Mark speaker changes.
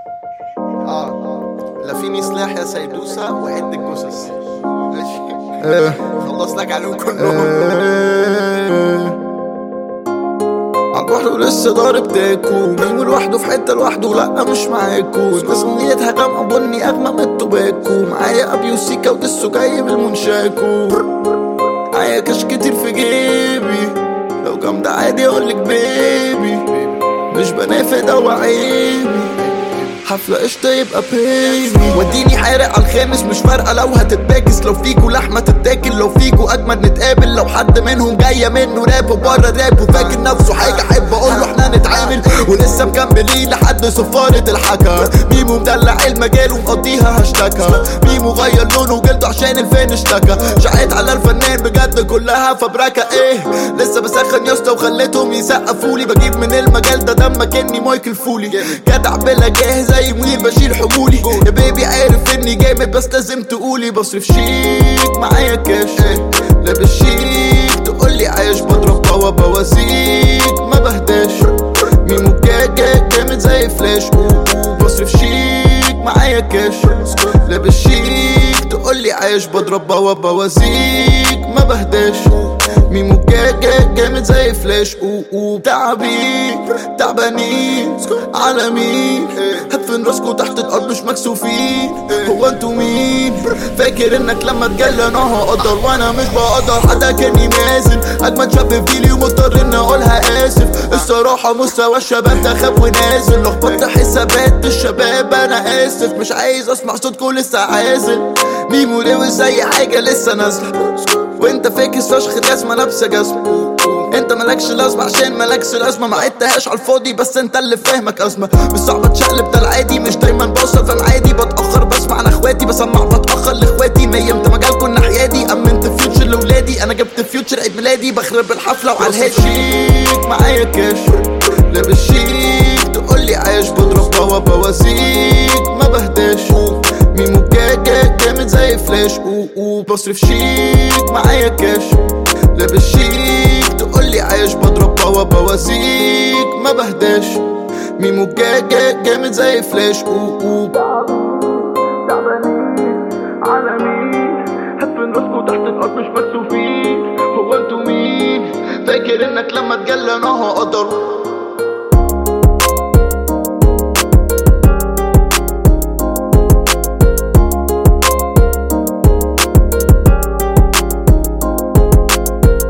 Speaker 1: اه لا فيني سلاح يا سيدوسة وعد الجثث ماشي خلص لك عليهم كلهم
Speaker 2: عالبحر ولسه ضارب تاكو ميمو لوحده في حته لوحده لا مش معاكو ناس نيتها غامقه بني اغمى من التوباكو معايا ابي وسيكا ودسو جاي بالمنشاكو معايا كاش كتير في جيبي لو جامدة عادي اقولك بيبي مش بنافق ده وعيبي حفلة قشطة يبقى بيبي وديني حارق على الخامس مش فارقة لو هتتباكس لو فيكو لحمة تتاكل لو فيكو أجمد نتقابل لو حد منهم جاية منه راب وبره راب وفاكر نفسه حاجة أحب أقول له احنا نتعامل ولسه مكملين لحد صفارة الحكا ميمو مدلع المجال ومقضيها هاشتاكا ميمو غير لونه وجلده عشان الفين اشتكى شقيت على الفنان بجد كلها فبركة ايه لسه بسخن يا اسطى وخليتهم يسقفولي بجيب من المجال ده دمك اني مايكل فولي جدع بلا جاهز زي منير بشيل حمولي يا بيبي عارف اني جامد بس لازم تقولي بصرف شيك معايا كاش لابس شيك تقولي عايش بضرب بوا بوازيك ما بهداش ميمو جاجا جامد زي فلاش أوه أوه بصرف شيك معايا كاش لابس شيك تقولي عايش بضرب بوا بوازيك ما بهداش ميمو جاجا جامد زي فلاش أوه أوه تعبين تعبانين على مين هدفن راسكو تحت الارض مش مكسوفين هو انتوا مين فاكر انك لما تجلى انا هقدر وانا مش بقدر حتى كاني مازن اجمد شاب في جيلي ومضطر اني اقولها اسف الصراحة مستوى الشباب ده خاب ونازل لخبطت حسابات الشباب انا اسف مش عايز اسمع صوتكم لسه عازل ميمو لوي زي حاجة لسه نازلة وانت فاكس فشخ جزمة لابسة جزمة انت مالكش لازمة عشان مالكش لازمة ما عدتهاش على الفاضي بس انت اللي فاهمك ازمة مش صعب اتشقلب ده العادي مش دايما بوصل فاهم عادي بتأخر بسمع انا اخواتي بسمع بتأخر لاخواتي ميمت مجالكم الناحية دي امنت فيوتشر لاولادي انا جبت فيوتشر عيد ميلادي بخرب الحفلة وعلى الهيد شيك معايا كاش لابس شيك تقولي عايش بضرب بوا بوازيك ما بهداش ميمو جاجا جامد زي فلاش أوه أوه بصرف شيك معايا كاش لابس شيك تقولي عايش بضرب بوا بوازيك ما بهداش ميمو جاجا جامد زي فلاش أوه أوه على مين هدفن راسكو تحت الارض مش مكسوفين هو انتوا مين فاكر انك لما تجلى انا هقدر